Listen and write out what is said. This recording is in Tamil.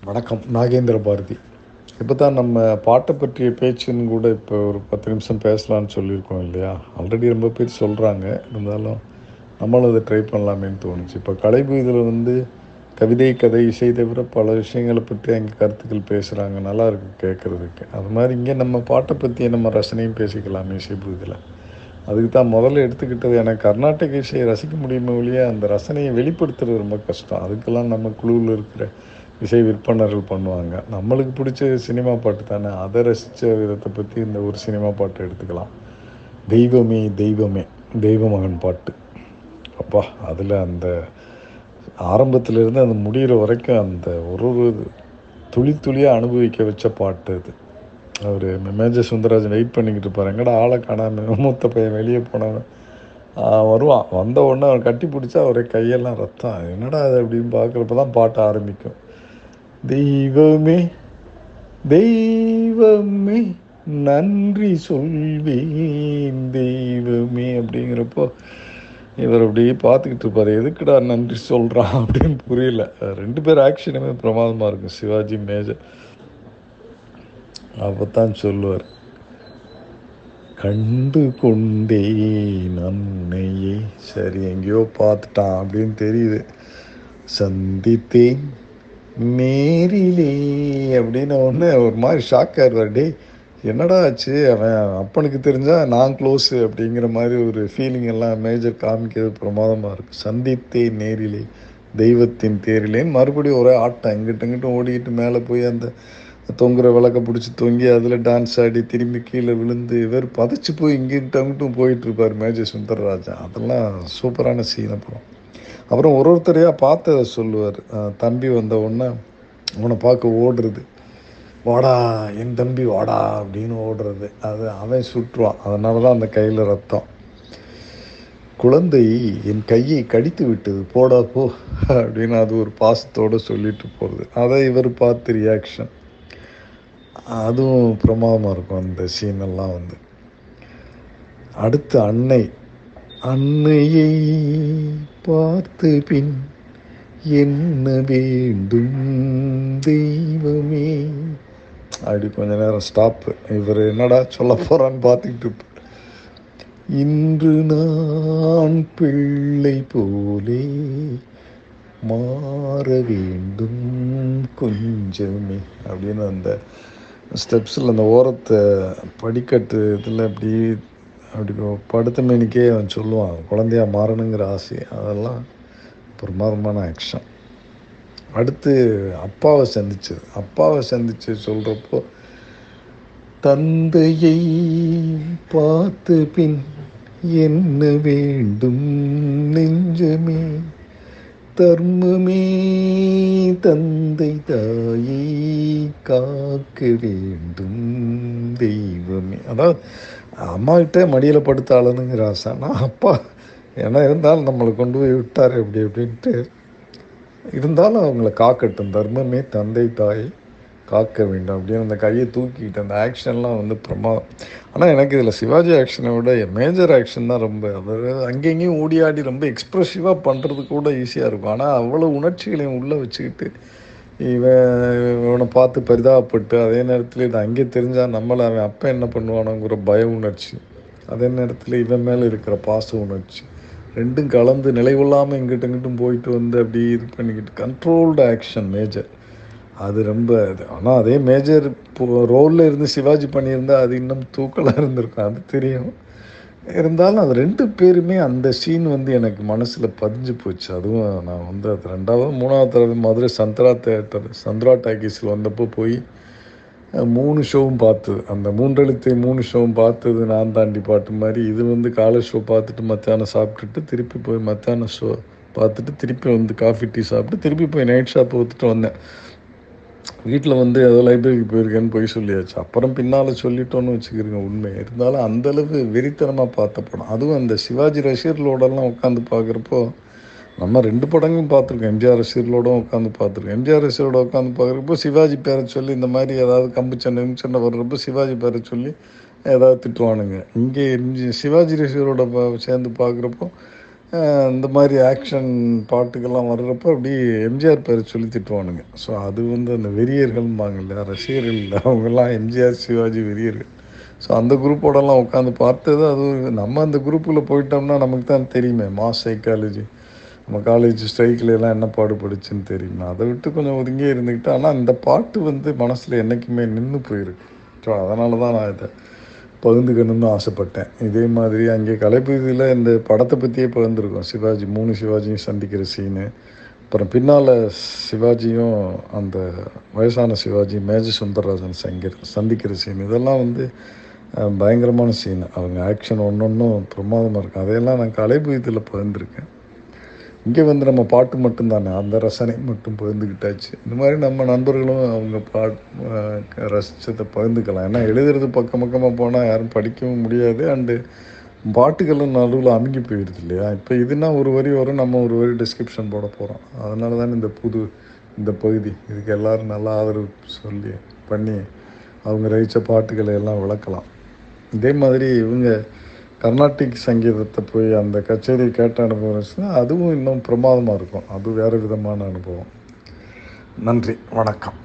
வணக்கம் நாகேந்திர பாரதி இப்போ தான் நம்ம பாட்டை பற்றிய பேச்சுன்னு கூட இப்போ ஒரு பத்து நிமிஷம் பேசலாம்னு சொல்லியிருக்கோம் இல்லையா ஆல்ரெடி ரொம்ப பேர் சொல்கிறாங்க இருந்தாலும் நம்மளும் அதை ட்ரை பண்ணலாமேன்னு தோணுச்சு இப்போ கலைப்பு இதில் வந்து கவிதை கதை இசை தவிர பல விஷயங்களை பற்றி அங்கே கருத்துக்கள் பேசுகிறாங்க நல்லா இருக்கு கேட்குறதுக்கு அது மாதிரி இங்கே நம்ம பாட்டை பற்றி நம்ம ரசனையும் பேசிக்கலாமே இசைப்பு இதில் அதுக்கு தான் முதல்ல எடுத்துக்கிட்டது எனக்கு கர்நாடக இசையை ரசிக்க முடியுமே ஒழிய அந்த ரசனையை வெளிப்படுத்துறது ரொம்ப கஷ்டம் அதுக்கெல்லாம் நம்ம குழுவில் இருக்கிற இசை விற்பனர்கள் பண்ணுவாங்க நம்மளுக்கு பிடிச்ச சினிமா பாட்டு தானே அதை ரசித்த விதத்தை பற்றி இந்த ஒரு சினிமா பாட்டை எடுத்துக்கலாம் தெய்வமே தெய்வமே தெய்வ மகன் பாட்டு அப்பா அதில் அந்த ஆரம்பத்திலிருந்து அந்த முடிகிற வரைக்கும் அந்த ஒரு ஒரு துளி துளியாக அனுபவிக்க வச்ச பாட்டு அது அவர் மேஜர் சுந்தரராஜன் வெயிட் பண்ணிக்கிட்டு இருப்பார் எங்கடா ஆளை காணாம மூத்த பையன் வெளியே போனவன் வருவான் வந்த உடனே அவன் கட்டி பிடிச்சா அவரே கையெல்லாம் ரத்தம் என்னடா அது அப்படின்னு பார்க்குறப்ப தான் பாட்டு ஆரம்பிக்கும் தெய்வமே தெய்வமே நன்றி சொல்வேன் தெய்வமே அப்படிங்கிறப்போ இவர் அப்படியே பார்த்துக்கிட்டு இருப்பார் எதுக்குடா நன்றி சொல்கிறான் அப்படின்னு புரியல ரெண்டு பேர் ஆக்ஷனுமே பிரமாதமாக இருக்கும் சிவாஜி மேஜர் அப்போ தான் சொல்லுவார் கண்டு கொண்டே நன்னையே சரி எங்கேயோ பார்த்துட்டான் அப்படின்னு தெரியுது சந்தித்தேன் நேரிலே அப்படின்னு ஒன்று ஒரு மாதிரி ஷாக் ஆயிடுவார் டே என்னடா ஆச்சு அவன் அப்பனுக்கு தெரிஞ்சா நான் க்ளோஸு அப்படிங்கிற மாதிரி ஒரு ஃபீலிங் எல்லாம் மேஜர் காமிக்கிறது பிரமாதமாக இருக்கும் சந்தித்தே நேரிலே தெய்வத்தின் தேரிலேன்னு மறுபடியும் ஒரே ஆட்டம் இங்கிட்ட இங்கிட்டும் ஓடிக்கிட்டு மேலே போய் அந்த தொங்குற விளக்க பிடிச்சி தொங்கி அதில் டான்ஸ் ஆடி திரும்பி கீழே விழுந்து இவர் பதைச்சு போய் இங்கிட்ட அங்கிட்டும் போயிட்டு இருப்பார் மேஜர் சுந்தரராஜன் அதெல்லாம் சூப்பரான சீன் அப்புறம் அப்புறம் ஒரு ஒருத்தரையாக பார்த்து அதை சொல்லுவார் தம்பி வந்த உடனே அவனை பார்க்க ஓடுறது வாடா என் தம்பி வாடா அப்படின்னு ஓடுறது அது அவன் சுற்றுவான் அதனால தான் அந்த கையில் ரத்தம் குழந்தை என் கையை கடித்து விட்டது போடா போ அப்படின்னு அது ஒரு பாசத்தோடு சொல்லிட்டு போகிறது அதை இவர் பார்த்து ரியாக்ஷன் அதுவும் பிரமாதமாக இருக்கும் அந்த சீனெல்லாம் வந்து அடுத்து அன்னை அன்னையை பார்த்து பின் என்ன வேண்டும் தெய்வமே அப்படி கொஞ்ச நேரம் ஸ்டாப்பு இவர் என்னடா சொல்ல போகிறான்னு பார்த்துக்கிட்டு இருப்பார் இன்று நான் பிள்ளை போலே மாற வேண்டும் கொஞ்சமே அப்படின்னு அந்த ஸ்டெப்ஸில் அந்த ஓரத்தை படிக்கட்டு இதில் அப்படி அப்படி படுத்த மேனிக்கே அவன் சொல்லுவான் குழந்தையா மாறணுங்கிற ஆசை அதெல்லாம் பிரமாதமான ஆக்ஷன் அடுத்து அப்பாவை சந்திச்சது அப்பாவை சந்திச்சு சொல்கிறப்போ தந்தையை பார்த்து பின் என்ன வேண்டும் நெஞ்சமே தர்மமே தந்தை தாயை காக்க வேண்டும் தெய்வமே அதாவது அம்மா கிட்டே மடியில் படுத்த ஆளுனுங்கிற ஆசை நான் அப்பா ஏன்னா இருந்தாலும் நம்மளை கொண்டு போய் விட்டார் அப்படி அப்படின்ட்டு இருந்தாலும் அவங்கள காக்கட்டும் தர்மமே தந்தை தாயை காக்க வேண்டும் அப்படின்னு அந்த கையை தூக்கிட்டு அந்த ஆக்ஷன்லாம் வந்து பிரமாதம் ஆனால் எனக்கு இதில் சிவாஜி ஆக்ஷனை விட மேஜர் ஆக்ஷன் தான் ரொம்ப அதாவது அங்கேயும் ஓடி ஆடி ரொம்ப எக்ஸ்ப்ரெசிவாக பண்ணுறது கூட ஈஸியாக இருக்கும் ஆனால் அவ்வளோ உணர்ச்சிகளையும் உள்ளே வச்சுக்கிட்டு இவன் இவனை பார்த்து பரிதாபப்பட்டு அதே நேரத்தில் இது அங்கே தெரிஞ்சால் நம்மளை அவன் அப்போ என்ன பண்ணுவானோங்கிற பய உணர்ச்சி அதே நேரத்தில் இவன் மேலே இருக்கிற பாச உணர்ச்சி ரெண்டும் கலந்து நிலை கொள்ளாமல் இங்கிட்ட இங்கிட்டும் போயிட்டு வந்து அப்படி இது பண்ணிக்கிட்டு கண்ட்ரோல்டு ஆக்ஷன் மேஜர் அது ரொம்ப இது ஆனால் அதே மேஜர் ரோலில் இருந்து சிவாஜி பண்ணியிருந்தா அது இன்னும் தூக்கலாக இருந்திருக்கும் அது தெரியும் இருந்தாலும் அது ரெண்டு பேருமே அந்த சீன் வந்து எனக்கு மனசில் பதிஞ்சு போச்சு அதுவும் நான் வந்து அது ரெண்டாவது மூணாவது தடவை மதுரை சந்திரா தேட்டர் சந்திரா டாக்கீஸில் வந்தப்போ போய் மூணு ஷோவும் பார்த்தது அந்த மூன்றெழுத்தை மூணு ஷோவும் பார்த்தது நான் தாண்டி பாட்டு மாதிரி இது வந்து காலை ஷோ பார்த்துட்டு மத்தியானம் சாப்பிட்டுட்டு திருப்பி போய் மத்தியானம் ஷோ பார்த்துட்டு திருப்பி வந்து காஃபி டீ சாப்பிட்டு திருப்பி போய் நைட் ஷாப் ஊற்றுட்டு வந்தேன் வீட்டில் வந்து ஏதோ லைப்ரரிக்கு போயிருக்கேன்னு போய் சொல்லியாச்சு அப்புறம் பின்னால் சொல்லிட்டோன்னு வச்சுக்கிறீங்க உண்மை இருந்தாலும் அந்தளவு வெறித்தனமாக பார்த்த படம் அதுவும் அந்த சிவாஜி ரசிகர்களோடலாம் உட்காந்து பார்க்குறப்போ நம்ம ரெண்டு படங்களும் பார்த்துருக்கோம் எம்ஜிஆர் ரசிகர்களோடும் உட்காந்து பார்த்துருக்கோம் எம்ஜிஆர் ரசிகரோட உட்காந்து பார்க்குறப்போ சிவாஜி பேரை சொல்லி இந்த மாதிரி ஏதாவது கம்பு சண்டை சண்டை வர்றப்போ சிவாஜி பேரை சொல்லி ஏதாவது திட்டுவானுங்க இங்கே எம்ஜி சிவாஜி ரசிகரோட ப- சேர்ந்து பார்க்குறப்போ அஹ் இந்த மாதிரி ஆக்ஷன் பாட்டுக்கெல்லாம் வர்றப்போ அப்படியே எம்ஜிஆர் பேரை சொல்லி திட்டுவானுங்க ஸோ அது வந்து அந்த வெறியர்கள்பாங்க இல்லையா ரசிகர்கள் இல்லை அவங்கெல்லாம் எம்ஜிஆர் சிவாஜி வெறியர்கள் ஸோ அந்த குரூப்போடலாம் உட்காந்து பார்த்தது அது நம்ம அந்த குரூப்பில் போயிட்டோம்னா நமக்கு தான் தெரியுமே மாஸ் சைக்காலஜி நம்ம காலேஜ் ஸ்ட்ரைக்கில் எல்லாம் என்ன பாடுபடுச்சுன்னு தெரியுமா அதை விட்டு கொஞ்சம் ஒதுங்கியே இருந்துக்கிட்டு ஆனால் இந்த பாட்டு வந்து மனசில் என்றைக்குமே நின்று போயிருக்கு ஸோ அதனால தான் நான் இதை பகிர்ந்துக்கணும்னு ஆசைப்பட்டேன் இதே மாதிரி அங்கே கலைப்பகுதியில் இந்த படத்தை பற்றியே பகிர்ந்துருக்கோம் சிவாஜி மூணு சிவாஜியும் சந்திக்கிற சீனு அப்புறம் பின்னால் சிவாஜியும் அந்த வயசான சிவாஜி மேஜர் சுந்தரராஜன் சங்கிற சந்திக்கிற சீன் இதெல்லாம் வந்து அஹ், பயங்கரமான சீன் அவங்க ஆக்ஷன் ஒன்று ஒன்றும் பிரமாதமாக இருக்கும் அதையெல்லாம் நான் கலைப்பகுதியில் பகிர்ந்துருக்கேன் இங்கே வந்து நம்ம பாட்டு மட்டும்தானே அந்த ரசனை மட்டும் பகிர்ந்துக்கிட்டாச்சு இந்த மாதிரி நம்ம நண்பர்களும் அவங்க பாட் ரசித்ததை பகிர்ந்துக்கலாம் ஏன்னா எழுதுறது பக்கம் பக்கமாக போனால் யாரும் படிக்கவும் முடியாது அண்டு பாட்டுகளும் நடுவில் அமுங்கி போயிடுது இல்லையா இப்போ இதுனா ஒரு வரி வரும் நம்ம ஒரு வரி டிஸ்கிரிப்ஷன் போட போகிறோம் அதனால தானே இந்த புது இந்த பகுதி இதுக்கு எல்லாரும் நல்லா ஆதரவு சொல்லி பண்ணி அவங்க ரசித்த பாட்டுகளை எல்லாம் விளக்கலாம் இதே மாதிரி இவங்க கர்நாடிக் சங்கீதத்தை போய் அந்த கச்சேரி கேட்ட அனுபவம் இருந்துச்சுன்னா அதுவும் இன்னும் பிரமாதமாக இருக்கும் அது வேறு விதமான அனுபவம் நன்றி வணக்கம்